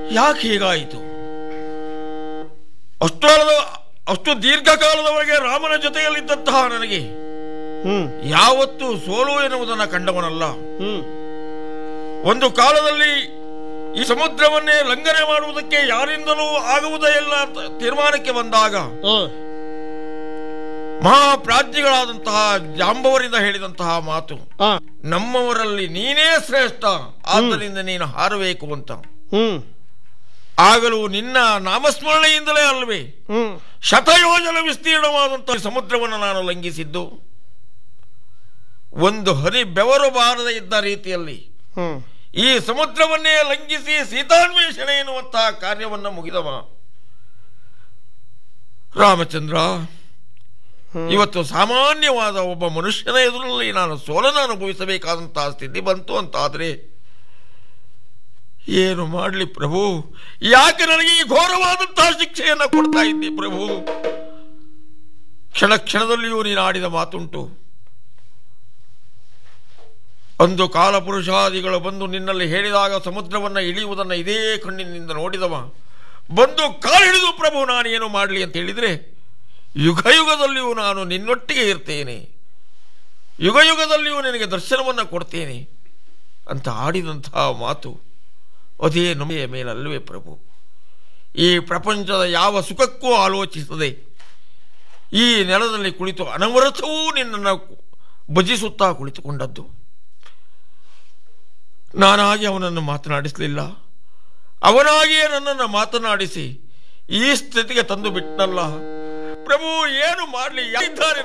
ಯಾಕೆ ಹೀಗಾಯಿತು ಅಷ್ಟರದ ಅಷ್ಟು ದೀರ್ಘಕಾಲದವರೆಗೆ ರಾಮನ ಜೊತೆಯಲ್ಲಿದ್ದಂತಹ ನನಗೆ ಹ್ಮ್ ಯಾವತ್ತೂ ಸೋಲು ಎನ್ನುವುದನ್ನು ಕಂಡವನಲ್ಲ ಹ್ಮ್ ಒಂದು ಕಾಲದಲ್ಲಿ ಈ ಸಮುದ್ರವನ್ನೇ ಲಂಘನೆ ಮಾಡುವುದಕ್ಕೆ ಯಾರಿಂದಲೂ ಆಗುವುದೇ ಇಲ್ಲ ಅಂತ ತೀರ್ಮಾನಕ್ಕೆ ಬಂದಾಗ ಆ, ಮಹಾಪ್ರಾಜ್ಞಿಗಳಾದಂತಹ ಜಾಂಬವರಿಂದ ಹೇಳಿದಂತಹ ಮಾತು ಆ, ನಮ್ಮವರಲ್ಲಿ ನೀನೇ ಶ್ರೇಷ್ಠ ಆದ್ದರಿಂದ ನೀನು ಹಾರಬೇಕು ಅಂತ ಹ್ಮ್ ಆಗಲೂ ನಿನ್ನ ನಾಮಸ್ಮರಣೆಯಿಂದಲೇ ಅಲ್ವೇ ಹ್ಮ್ ಶತಯೋಜನ ವಿಸ್ತೀರ್ಣವಾದಂತಹ ಸಮುದ್ರವನ್ನು ನಾನು ಲಂಘಿಸಿದ್ದು ಒಂದು ಹನಿ ಬೆವರು ಬಾರದೆ ಇದ್ದ ರೀತಿಯಲ್ಲಿ ಹ್ಮ್ ಈ ಸಮುದ್ರವನ್ನೇ ಲಂಘಿಸಿ ಸೀತಾನ್ವೇಷಣೆ ಎನ್ನುವಂತಹ ಕಾರ್ಯವನ್ನು ಮುಗಿದವ ರಾಮಚಂದ್ರ ಹ್ಮ್. ಇವತ್ತು ಸಾಮಾನ್ಯವಾದ ಒಬ್ಬ ಮನುಷ್ಯನ ಎದುರಲ್ಲಿ ನಾನು ಸೋಲನ್ನು ಅನುಭವಿಸಬೇಕಾದಂತಹ ಸ್ಥಿತಿ ಬಂತು ಅಂತಾದರೆ ಏನು ಮಾಡಲಿ ಪ್ರಭು ಯಾಕೆ ನನಗೆ ಈ ಘೋರವಾದಂತಹ ಶಿಕ್ಷೆಯನ್ನು ಕೊಡ್ತಾ ಇದ್ದಿ ಪ್ರಭು ಕ್ಷಣ ಕ್ಷಣದಲ್ಲಿಯೂ ನೀನು ಆಡಿದ ಮಾತುಂಟು ಅಂದು ಕಾಲಪುರುಷಾದಿಗಳು ಬಂದು ನಿನ್ನಲ್ಲಿ ಹೇಳಿದಾಗ ಸಮುದ್ರವನ್ನು ಇಳಿಯುವುದನ್ನು ಇದೇ ಕಣ್ಣಿನಿಂದ ನೋಡಿದವ ಬಂದು ಕಾಲಿಡಿದು ಪ್ರಭು ನಾನು ಏನು ಮಾಡಲಿ ಅಂತ ಹೇಳಿದರೆ ಯುಗ ಯುಗದಲ್ಲಿಯೂ ನಾನು ನಿನ್ನೊಟ್ಟಿಗೆ ಇರ್ತೇನೆ ಯುಗ ಯುಗದಲ್ಲಿಯೂ ನಿನಗೆ ದರ್ಶನವನ್ನು ಕೊಡ್ತೇನೆ ಅಂತ ಆಡಿದಂತಹ ಮಾತು ಅದೇ ನಮೆಯ ಮೇಲಲ್ಲವೇ ಪ್ರಭು ಈ ಪ್ರಪಂಚದ ಯಾವ ಸುಖಕ್ಕೂ ಆಲೋಚಿಸದೆ ಈ ನೆಲದಲ್ಲಿ ಕುಳಿತು ಅನವರತವೂ ನಿನ್ನನ್ನು ಭಜಿಸುತ್ತಾ ಕುಳಿತುಕೊಂಡದ್ದು ನಾನಾಗಿ ಅವನನ್ನು ಮಾತನಾಡಿಸಲಿಲ್ಲ ಅವನಾಗಿಯೇ ನನ್ನನ್ನು ಮಾತನಾಡಿಸಿ ಈ ಸ್ಥಿತಿಗೆ ತಂದು ಬಿಟ್ಟನಲ್ಲ ಪ್ರಭು ಏನು ಮಾಡಲಿ ಯಾರಿದ್ದಾರೆ